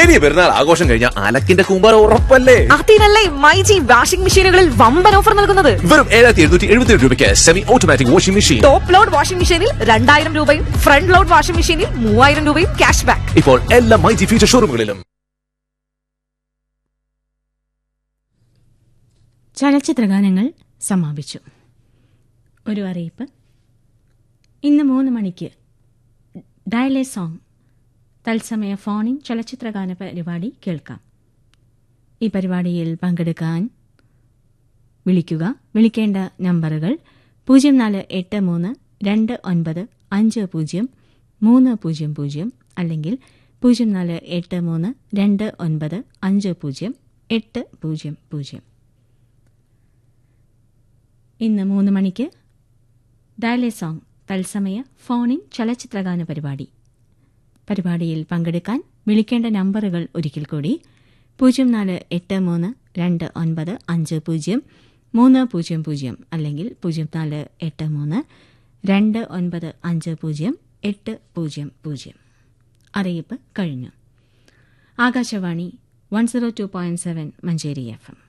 വലിയ പെരുന്നാൾ ആഘോഷം കഴിഞ്ഞ അലക്കിന്റെ കൂമ്പാരം ഉറപ്പല്ലേ അതിനല്ലേ മൈജി വാഷിംഗ് മെഷീനുകളിൽ വമ്പൻ ഓഫർ നൽകുന്നത് വെറും ഏഴായിരത്തി എഴുന്നൂറ്റി എഴുപത്തി രൂപയ്ക്ക് semi automatic washing machine top load washing മെഷീനിൽ രണ്ടായിരം രൂപയും ഫ്രണ്ട് ലോഡ് വാഷിംഗ് മെഷീനിൽ മൂവായിരം രൂപയും ക്യാഷ് ബാക്ക് ഇപ്പോൾ എല്ലാ മൈജി ഫ്യൂച്ചർ ഷോറൂമുകളിലും ചലച്ചിത്രഗാനങ്ങൾ സമാപിച്ചു ഒരു അറിയിപ്പ് ഇന്ന് മൂന്ന് മണിക്ക് ഡയലേ സോങ് തത്സമയ ഫോണിൻ ചലച്ചിത്രഗാന പരിപാടി കേൾക്കാം ഈ പരിപാടിയിൽ പങ്കെടുക്കാൻ വിളിക്കുക വിളിക്കേണ്ട നമ്പറുകൾ പൂജ്യം നാല് എട്ട് മൂന്ന് രണ്ട് ഒൻപത് അഞ്ച് പൂജ്യം മൂന്ന് പൂജ്യം പൂജ്യം അല്ലെങ്കിൽ പൂജ്യം നാല് എട്ട് മൂന്ന് രണ്ട് ഒൻപത് അഞ്ച് പൂജ്യം എട്ട് പൂജ്യം പൂജ്യം ഇന്ന് മൂന്ന് മണിക്ക് ഡയലേ സോങ് തത്സമയ ഫോണിൻ ചലച്ചിത്രഗാന പരിപാടി പരിപാടിയിൽ പങ്കെടുക്കാൻ വിളിക്കേണ്ട നമ്പറുകൾ ഒരിക്കൽ കൂടി പൂജ്യം നാല് എട്ട് മൂന്ന് രണ്ട് ഒൻപത് അഞ്ച് പൂജ്യം മൂന്ന് പൂജ്യം പൂജ്യം അല്ലെങ്കിൽ പൂജ്യം നാല് എട്ട് മൂന്ന് രണ്ട് ഒൻപത് അഞ്ച് പൂജ്യം എട്ട് പൂജ്യം പൂജ്യം അറിയിപ്പ് കഴിഞ്ഞു Akashvani one zero two point seven Manjeri F M